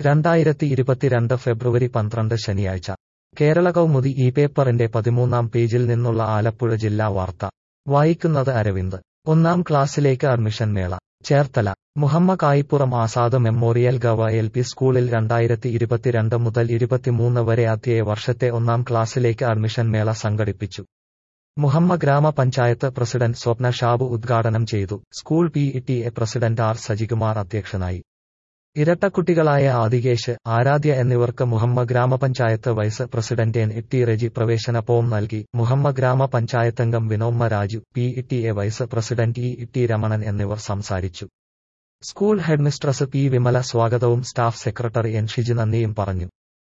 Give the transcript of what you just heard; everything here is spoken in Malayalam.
രണ്ടായിരത്തി ഇരുപത്തിരണ്ട് ഫെബ്രുവരി പന്ത്രണ്ട് ശനിയാഴ്ച കേരള കൗമുദി ഈ പേപ്പറിന്റെ പതിമൂന്നാം പേജിൽ നിന്നുള്ള ആലപ്പുഴ ജില്ലാ വാർത്ത വായിക്കുന്നത് അരവിന്ദ് ഒന്നാം ക്ലാസ്സിലേക്ക് അഡ്മിഷൻ മേള Cherthala Muhamma Kayippuram Azad memorial gov L P സ്കൂളിൽ രണ്ടായിരത്തി ഇരുപത്തിരണ്ട് മുതൽ ഇരുപത്തിമൂന്ന് വരെ അധ്യയ വർഷത്തെ ഒന്നാം ക്ലാസ്സിലേക്ക് അഡ്മിഷൻ മേള സംഘടിപ്പിച്ചു മുഹമ്മ ഗ്രാമപഞ്ചായത്ത് പ്രസിഡന്റ് സ്വപ്ന ഷാബു ഉദ്ഘാടനം ചെയ്തു school P T A president R Sajikumar അധ്യക്ഷനായി ഇരട്ടക്കുട്ടികളായ ആദികേശ് ആരാധ്യ എന്നിവർക്ക് മുഹമ്മ ഗ്രാമപഞ്ചായത്ത് vice president N T Reji പ്രവേശന ഫോം നൽകി മുഹമ്മ ഗ്രാമപഞ്ചായത്തംഗം Vinomma Raju P T A vice president E T Ramanan എന്നിവർ സംസാരിച്ചു സ്കൂൾ ഹെഡ്മിസ്ട്രസ് പി വിമല സ്വാഗതവും സ്റ്റാഫ് സെക്രട്ടറി എൻ ഷിജി നന്ദിയും പറഞ്ഞു